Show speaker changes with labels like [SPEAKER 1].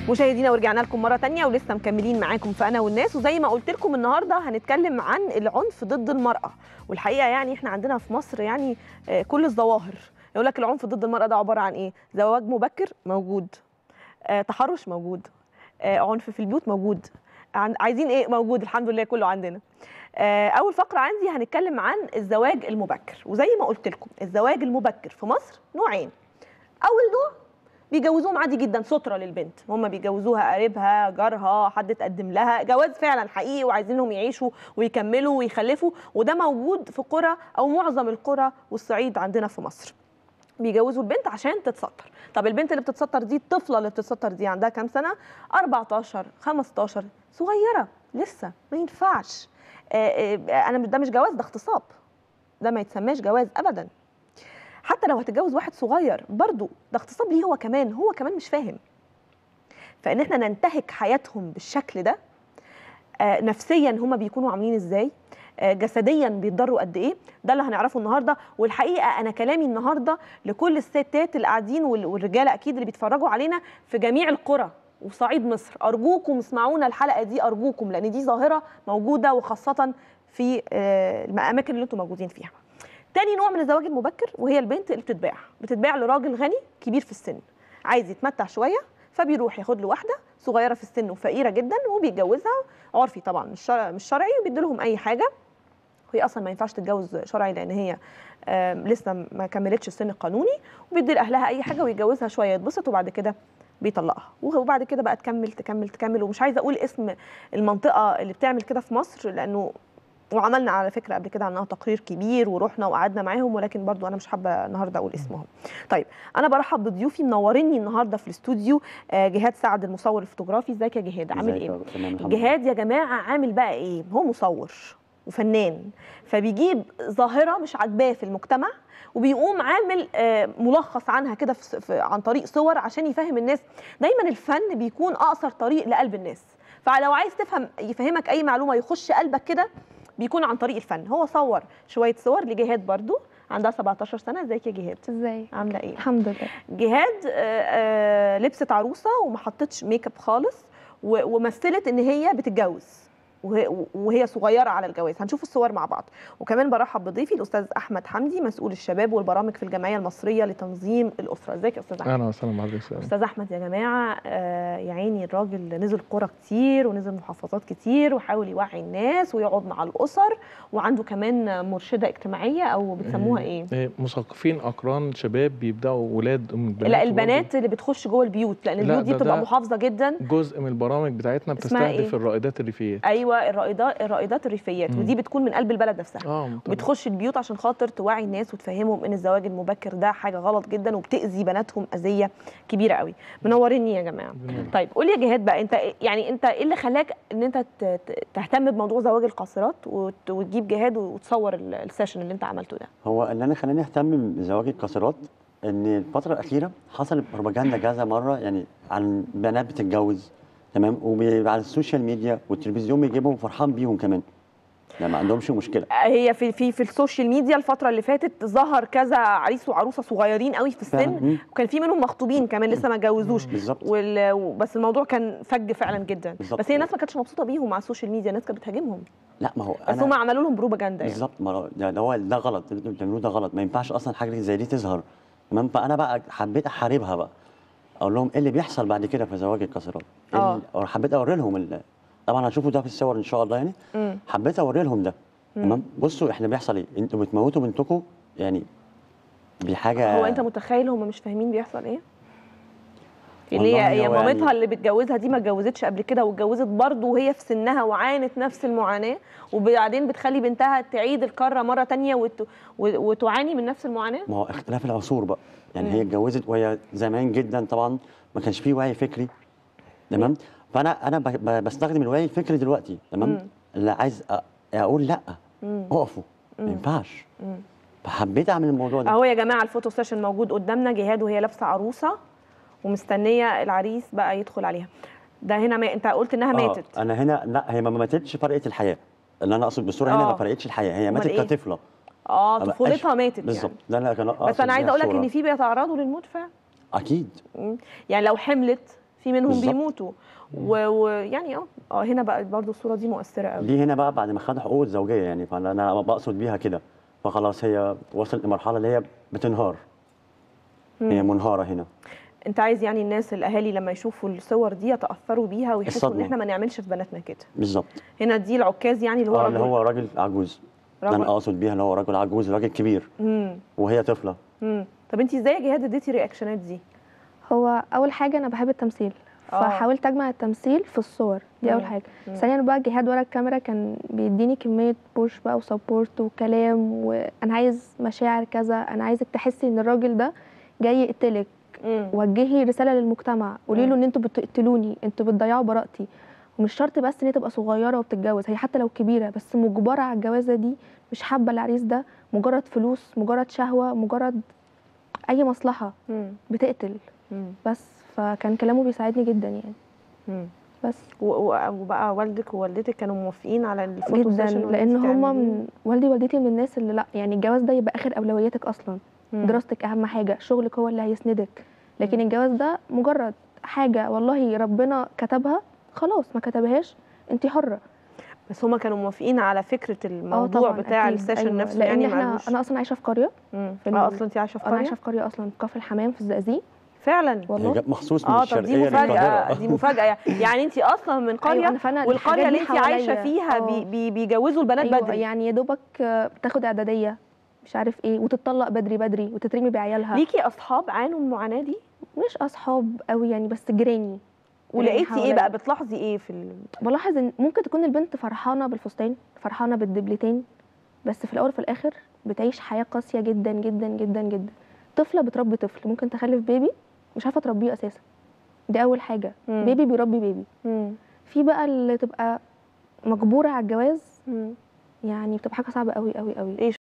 [SPEAKER 1] مشاهدينا ورجعنا لكم مره تانية ولسه مكملين معاكم في انا والناس وزي ما قلت لكم النهارده هنتكلم عن العنف ضد المراه والحقيقه يعني احنا عندنا في مصر يعني آه، كل الظواهر يقول لك العنف ضد المراه ده عباره عن ايه زواج مبكر موجود آه، تحرش موجود آه، عنف في البيوت موجود عن- عايزين ايه موجود الحمد لله كله عندنا آه، اول فقره عندي هنتكلم عن الزواج المبكر وزي ما قلت لكم الزواج المبكر في مصر نوعين اول نوع بيجوزوهم عادي جدا ستره للبنت هم بيجوزوها قريبها جارها حد تقدم لها جواز فعلا حقيقي وعايزينهم يعيشوا ويكملوا ويخلفوا وده موجود في قرى او معظم القرى والصعيد عندنا في مصر بيجوزوا البنت عشان تتستر طب البنت اللي بتتستر دي الطفله اللي بتتستر دي عندها كام سنه 14 15 صغيره لسه ما ينفعش آه، آه، انا مش- ده مش جواز ده اغتصاب ده ما يتسماش جواز ابدا حتى لو هتتجوز واحد صغير برضو ده اغتصاب ليه هو كمان هو كمان مش فاهم فان احنا ننتهك حياتهم بالشكل ده آه، نفسيا هما بيكونوا عاملين ازاي آه، جسديا بيتضروا قد ايه ده اللي هنعرفه النهارده والحقيقه انا كلامي النهارده لكل الستات اللي قاعدين وال- والرجاله اكيد اللي بيتفرجوا علينا في جميع القرى وصعيد مصر ارجوكم اسمعونا الحلقه دي ارجوكم لان دي ظاهره موجوده وخاصه في آه، الاماكن اللي انتم موجودين فيها تاني نوع من الزواج المبكر وهي البنت اللي بتتباع بتتباع لراجل غني كبير في السن عايز يتمتع شويه فبيروح ياخد له واحده صغيره في السن وفقيره جدا وبيتجوزها عرفي طبعا مش شرع مش شرعي وبيدي لهم اي حاجه وهي اصلا ما ينفعش تتجوز شرعي لان هي آم، لسه ما كملتش السن القانوني وبيدي لاهلها اي حاجه ويتجوزها شويه يتبسط وبعد كده بيطلقها وبعد كده بقى تكمل تكمل تكمل ومش عايزه اقول اسم المنطقه اللي بتعمل كده في مصر لانه وعملنا على فكره قبل كده عنها تقرير كبير ورحنا وقعدنا معاهم ولكن برضو انا مش حابه النهارده اقول اسمهم. طيب انا برحب بضيوفي منوريني النهارده في الاستوديو آه، جهاد سعد المصور الفوتوغرافي ازيك يا جهاد عامل
[SPEAKER 2] ازيك
[SPEAKER 1] ايه؟
[SPEAKER 2] يا تمام الحمد لله.
[SPEAKER 1] جهاد يا جماعه عامل بقى ايه؟ هو مصور وفنان فبيجيب ظاهره مش عاجباه في المجتمع وبيقوم عامل آه، ملخص عنها كده في في- عن طريق صور عشان يفهم الناس دايما الفن بيكون اقصر طريق لقلب الناس فلو عايز تفهم يفهمك اي معلومه يخش قلبك كده بيكون عن طريق الفن هو صور شويه صور لجهاد برضو عندها 17 سنه ازيك يا جهاد
[SPEAKER 3] ازاي
[SPEAKER 1] عامله ايه
[SPEAKER 3] الحمد لله
[SPEAKER 1] جهاد آه، آه، لبست عروسه وما حطتش ميك اب خالص و- ومثلت ان هي بتتجوز وهي- وهي صغيره على الجواز هنشوف الصور مع بعض وكمان برحب بضيفي الاستاذ احمد حمدي مسؤول الشباب والبرامج في الجمعيه المصريه لتنظيم الاسره ازيك يا استاذ احمد
[SPEAKER 4] اهلا وسهلا بحضرتك سلام.
[SPEAKER 1] استاذ احمد يا جماعه آه، يا عيني الراجل نزل قرى كتير ونزل محافظات كتير وحاول يوعي الناس ويقعد مع الاسر وعنده كمان مرشده اجتماعيه او بتسموها ايه
[SPEAKER 4] إيه، مثقفين اقران شباب بيبداوا ولاد من البنات
[SPEAKER 1] لا البنات اللي بتخش جوه البيوت لان
[SPEAKER 4] لا،
[SPEAKER 1] البيوت دي
[SPEAKER 4] ده-
[SPEAKER 1] بتبقى
[SPEAKER 4] ده-
[SPEAKER 1] محافظه جدا
[SPEAKER 4] جزء من البرامج بتاعتنا
[SPEAKER 1] اسمها
[SPEAKER 4] بتستهدف
[SPEAKER 1] إيه؟
[SPEAKER 4] الرائدات الريفيات
[SPEAKER 1] ايوه الرائدات الرائدات الريفيات
[SPEAKER 4] مم.
[SPEAKER 1] ودي بتكون من قلب البلد نفسها
[SPEAKER 4] اه طبعاً.
[SPEAKER 1] بتخش البيوت عشان خاطر توعي الناس وتفهمهم ان الزواج المبكر ده حاجه غلط جدا وبتاذي بناتهم اذيه كبيره قوي منوريني يا جماعه
[SPEAKER 4] بنور.
[SPEAKER 1] طيب قول يا جهاد بقى انت إيه- يعني انت ايه اللي خلاك ان انت ت- ت- تهتم بموضوع زواج القاصرات وت- وتجيب جهاد وتصور ال- السيشن اللي انت عملته ده
[SPEAKER 2] هو اللي انا خلاني اهتم بزواج القاصرات ان الفتره الاخيره حصلت بروباجندا كذا مره يعني عن بنات بتتجوز تمام وعلى السوشيال ميديا والتلفزيون بيجيبهم فرحان بيهم كمان يعني ما عندهمش مشكله
[SPEAKER 1] هي في في في السوشيال ميديا الفتره اللي فاتت ظهر كذا عريس وعروسه صغيرين قوي في
[SPEAKER 2] فعلاً.
[SPEAKER 1] السن
[SPEAKER 2] مم.
[SPEAKER 1] وكان في منهم مخطوبين كمان لسه ما اتجوزوش
[SPEAKER 2] بالظبط
[SPEAKER 1] وال... بس الموضوع كان فج فعلا جدا
[SPEAKER 2] بالظبط.
[SPEAKER 1] بس هي الناس ما كانتش مبسوطه بيهم على السوشيال ميديا الناس كانت بتهاجمهم
[SPEAKER 2] لا ما هو
[SPEAKER 1] بس هم
[SPEAKER 2] انا
[SPEAKER 1] عملوا لهم بروباجندا يعني
[SPEAKER 2] بالظبط ما هو ده ده هو ده غلط اللي انتوا بتعملوه ده غلط ما ينفعش اصلا حاجه زي دي تظهر تمام فانا بقى حبيت احاربها بقى اقول لهم ايه اللي بيحصل بعد كده في زواج القاصرات إيه
[SPEAKER 1] آه.
[SPEAKER 2] اللي- أو حبيت اوري لهم ال- طبعا هتشوفوا ده في الصور ان شاء الله يعني
[SPEAKER 1] مم.
[SPEAKER 2] حبيت اوري لهم ده تمام بصوا احنا بيحصل ايه انتوا بتموتوا بنتكم يعني بحاجه
[SPEAKER 1] هو انت متخيل هم مش فاهمين بيحصل ايه اللي
[SPEAKER 2] والله
[SPEAKER 1] هي هي
[SPEAKER 2] هو
[SPEAKER 1] مامتها
[SPEAKER 2] يعني-
[SPEAKER 1] اللي بتجوزها دي ما اتجوزتش قبل كده واتجوزت برضه وهي في سنها وعانت نفس المعاناه وبعدين بتخلي بنتها تعيد الكره مره تانية وت... و- وتعاني من نفس المعاناه
[SPEAKER 2] ما هو اختلاف العصور بقى يعني
[SPEAKER 1] مم.
[SPEAKER 2] هي اتجوزت وهي زمان جدا طبعا ما كانش فيه وعي فكري تمام فانا انا ب- ب- بستخدم الوعي الفكري دلوقتي
[SPEAKER 1] مم.
[SPEAKER 2] تمام اللي عايز أ- اقول لا
[SPEAKER 1] مم.
[SPEAKER 2] اقفوا ما
[SPEAKER 1] مم.
[SPEAKER 2] ينفعش
[SPEAKER 1] مم.
[SPEAKER 2] فحبيت اعمل الموضوع ده
[SPEAKER 1] اهو يا جماعه الفوتو سيشن موجود قدامنا جهاد وهي لابسه عروسه ومستنيه العريس بقى يدخل عليها ده هنا ما... انت قلت انها
[SPEAKER 2] آه،
[SPEAKER 1] ماتت
[SPEAKER 2] انا هنا لا هي ما ماتتش فرقت الحياه اللي انا اقصد بالصوره هنا
[SPEAKER 1] آه.
[SPEAKER 2] ما فرقتش الحياه هي
[SPEAKER 1] أمال
[SPEAKER 2] ماتت
[SPEAKER 1] إيه؟
[SPEAKER 2] كطفله
[SPEAKER 1] اه
[SPEAKER 2] ما
[SPEAKER 1] طفولتها
[SPEAKER 2] بقاش-
[SPEAKER 1] ماتت
[SPEAKER 2] بالظبط
[SPEAKER 1] يعني
[SPEAKER 2] ده اللي كان
[SPEAKER 1] بس انا عايزه اقول لك ان
[SPEAKER 2] في
[SPEAKER 1] في بيتعرضوا للموت فعلا
[SPEAKER 2] اكيد
[SPEAKER 1] مم. يعني لو حملت في منهم
[SPEAKER 2] بالظبط.
[SPEAKER 1] بيموتوا و- ويعني اه اه هنا بقى برضو الصوره دي مؤثره قوي
[SPEAKER 2] دي هنا بقى بعد ما خد حقوق الزوجيه يعني فانا انا بقصد بيها كده فخلاص هي وصلت لمرحله اللي هي بتنهار هي منهاره هنا
[SPEAKER 1] انت عايز يعني الناس الاهالي لما يشوفوا الصور دي يتاثروا بيها ويحسوا ان
[SPEAKER 2] الصدمة.
[SPEAKER 1] احنا ما نعملش في بناتنا كده
[SPEAKER 2] بالظبط
[SPEAKER 1] هنا دي العكاز يعني اللي هو
[SPEAKER 2] اه اللي
[SPEAKER 1] رجل-
[SPEAKER 2] هو راجل عجوز ده
[SPEAKER 1] رجل-
[SPEAKER 2] انا اقصد بيها اللي هو راجل عجوز راجل كبير
[SPEAKER 1] مم.
[SPEAKER 2] وهي طفله
[SPEAKER 1] مم. طب انت ازاي يا جهاد اديتي رياكشنات دي
[SPEAKER 3] هو اول حاجه انا بحب التمثيل
[SPEAKER 1] آه.
[SPEAKER 3] فحاولت اجمع التمثيل في الصور دي اول
[SPEAKER 1] مم.
[SPEAKER 3] حاجه
[SPEAKER 1] مم.
[SPEAKER 3] ثانيا بقى جهاد ورا الكاميرا كان بيديني كميه بوش بقى وسبورت وكلام وانا عايز مشاعر كذا انا عايزك تحسي ان الراجل ده جاي يقتلك
[SPEAKER 1] مم.
[SPEAKER 3] وجهي رساله للمجتمع قولي له ان انتوا بتقتلوني انتوا بتضيعوا براءتي ومش شرط بس ان هي تبقى صغيره وبتتجوز هي حتى لو كبيره بس مجبره على الجوازه دي مش حابه العريس ده مجرد فلوس مجرد شهوه مجرد اي مصلحه
[SPEAKER 1] مم.
[SPEAKER 3] بتقتل
[SPEAKER 1] مم.
[SPEAKER 3] بس فكان كلامه بيساعدني جدا يعني
[SPEAKER 1] مم.
[SPEAKER 3] بس
[SPEAKER 1] و- و- وبقى والدك ووالدتك كانوا موافقين على الفوتو
[SPEAKER 3] جدا
[SPEAKER 1] سيشن وإن
[SPEAKER 3] لان
[SPEAKER 1] انتي
[SPEAKER 3] هما
[SPEAKER 1] تعمليه؟
[SPEAKER 3] من والدي ووالدتي من الناس اللي لا يعني الجواز ده يبقى اخر اولوياتك اصلا
[SPEAKER 1] مم.
[SPEAKER 3] دراستك اهم حاجه شغلك هو اللي هيسندك لكن الجواز ده مجرد حاجه والله ربنا كتبها خلاص ما كتبهاش انت حره
[SPEAKER 1] بس هما كانوا موافقين على فكره
[SPEAKER 3] اه
[SPEAKER 1] الموضوع
[SPEAKER 3] طبعا
[SPEAKER 1] بتاع
[SPEAKER 3] أكيد،
[SPEAKER 1] السيشن
[SPEAKER 3] أيوة.
[SPEAKER 1] نفسه
[SPEAKER 3] لان
[SPEAKER 1] يعني
[SPEAKER 3] احنا
[SPEAKER 1] معلوش
[SPEAKER 3] انا اصلا عايشه في قريه
[SPEAKER 1] مم.
[SPEAKER 3] في
[SPEAKER 1] اه
[SPEAKER 3] ال-
[SPEAKER 1] اصلا انت عايشه في
[SPEAKER 3] انا عايشه
[SPEAKER 1] قريه
[SPEAKER 3] في قريه اصلا في كفر الحمام في الزقازيق
[SPEAKER 1] فعلا
[SPEAKER 3] والله
[SPEAKER 2] هي جت مخصوص من
[SPEAKER 1] اه طب دي
[SPEAKER 2] الشرقيه
[SPEAKER 1] مفاجاه
[SPEAKER 2] للقاهره
[SPEAKER 1] دي مفاجاه يعني انت اصلا من قريه
[SPEAKER 3] أيوة أنا فعلا
[SPEAKER 1] والقريه
[SPEAKER 3] الحاجات
[SPEAKER 1] اللي
[SPEAKER 3] دي
[SPEAKER 1] انت عايشه
[SPEAKER 3] حواليا.
[SPEAKER 1] فيها
[SPEAKER 3] آه.
[SPEAKER 1] بي بي بيجوزوا البنات
[SPEAKER 3] أيوة
[SPEAKER 1] بدري
[SPEAKER 3] يعني يا دوبك آه، بتاخد اعداديه مش عارف ايه وتتطلق بدري بدري وتترمي بعيالها
[SPEAKER 1] ليكي اصحاب عانوا من المعاناه دي
[SPEAKER 3] مش اصحاب قوي يعني بس جيراني
[SPEAKER 1] ولقيتي ايه
[SPEAKER 3] حواليا.
[SPEAKER 1] بقى بتلاحظي ايه في ال...
[SPEAKER 3] بلاحظ ان ممكن تكون البنت فرحانه بالفستان فرحانه بالدبلتين بس في الاول وفي الاخر بتعيش حياه قاسيه جدا جدا جدا جدا طفله بتربي طفل ممكن تخلف بيبي مش عارفه تربيه اساسا دي اول حاجه
[SPEAKER 1] مم.
[SPEAKER 3] بيبي بيربي بيبي
[SPEAKER 1] مم.
[SPEAKER 3] في بقى اللي تبقى مجبوره على الجواز
[SPEAKER 1] مم.
[SPEAKER 3] يعني بتبقى حاجه صعبه قوي قوي قوي
[SPEAKER 1] ايه